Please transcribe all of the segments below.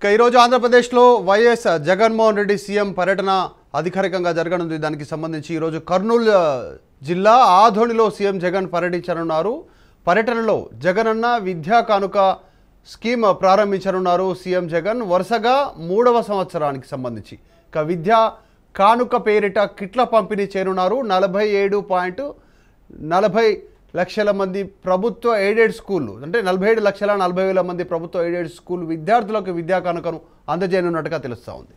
ఇక ఈరోజు ఆంధ్రప్రదేశ్లో వైఎస్ జగన్మోహన్ రెడ్డి సీఎం పర్యటన అధికారికంగా జరగనుంది దానికి సంబంధించి ఈరోజు కర్నూలు ఆ, జిల్లా ఆధోనిలో సీఎం జగన్ పర్యటించనున్నారు పర్యటనలో జగనన్న విద్యా కానుక స్కీమ్ ప్రారంభించనున్నారు సీఎం జగన్ వరుసగా మూడవ సంవత్సరానికి సంబంధించి ఇక విద్యా కానుక పేరిట కిట్ల పంపిణీ చేయనున్నారు నలభై ఏడు పాయింట్ నలభై లక్షల మంది ప్రభుత్వ ఎయిడెడ్ స్కూళ్ళు అంటే నలభై ఏడు లక్షల నలభై వేల మంది ప్రభుత్వ ఎయిడెడ్ స్కూల్ విద్యార్థులకు విద్యా కానుకను అందజేయనున్నట్టుగా తెలుస్తూ ఉంది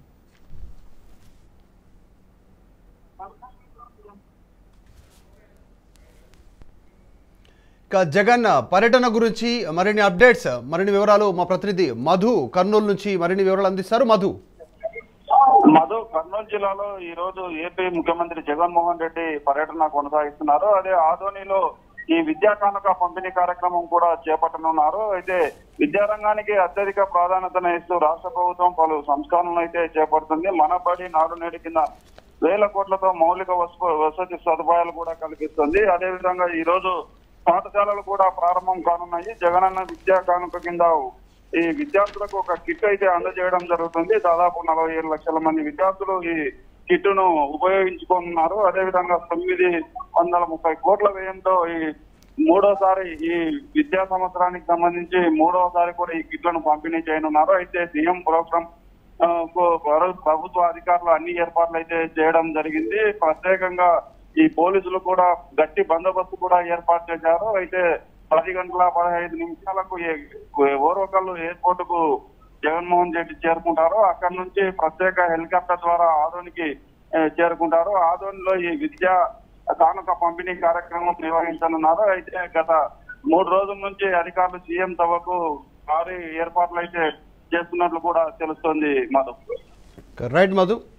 ఇక జగన్ పర్యటన గురించి మరిన్ని అప్డేట్స్ మరిన్ని వివరాలు మా ప్రతినిధి మధు కర్నూలు నుంచి మరిన్ని వివరాలు అందిస్తారు మధు మధు కర్నూలు జిల్లాలో ఈ రోజు ఏపీ ముఖ్యమంత్రి జగన్మోహన్ రెడ్డి పర్యటన కొనసాగిస్తున్నారు అదే ఆదోనిలో ఈ విద్యా కానుక పంపిణీ కార్యక్రమం కూడా చేపట్టనున్నారు అయితే విద్యారంగానికి అత్యధిక ప్రాధాన్యతను ఇస్తూ రాష్ట్ర ప్రభుత్వం పలు సంస్కరణలు అయితే చేపడుతుంది మన బడి నాడు నేడు కింద వేల కోట్లతో మౌలిక వస- వసతి సదుపాయాలు కూడా కల్పిస్తుంది అదేవిధంగా ఈ రోజు పాఠశాలలు కూడా ప్రారంభం కానున్నాయి జగనన్న విద్యా కానుక కింద ఈ విద్యార్థులకు ఒక కిట్ అయితే అందజేయడం జరుగుతుంది దాదాపు నలభై ఏడు లక్షల మంది విద్యార్థులు ఈ కిట్ ను ఉపయోగించుకున్నారు అదేవిధంగా తొమ్మిది వందల ముప్పై కోట్ల వ్యయంతో ఈ మూడోసారి ఈ విద్యా సంవత్సరానికి సంబంధించి మూడోసారి కూడా ఈ కిట్లను పంపిణీ చేయనున్నారు అయితే సీఎం ప్రోగ్రామ్ ఆ, కు- ప్ర- ప్రభుత్వ అధికారులు అన్ని ఏర్పాట్లు అయితే చేయడం జరిగింది ప్రత్యేకంగా ఈ పోలీసులు కూడా గట్టి బందోబస్తు కూడా ఏర్పాటు చేశారు అయితే పది గంటల పదహైదు నిమిషాలకు ఏ- ఓర్వకల్లు ఎయిర్పోర్ట్ కు జగన్మోహన్ రెడ్డి చేరుకుంటారు అక్కడి నుంచి ప్రత్యేక హెలికాప్టర్ ద్వారా ఆదోనికి ఏ, చేరుకుంటారు ఆదోనిలో ఈ విద్యా కానుక పంపిణీ కార్యక్రమం నిర్వహించనున్నారు అయితే గత మూడు రోజుల నుంచి అధికారులు సీఎం సభకు భారీ ఏర్పాట్లు అయితే చేస్తున్నట్లు కూడా తెలుస్తోంది మాధవ్ రైట్ మధు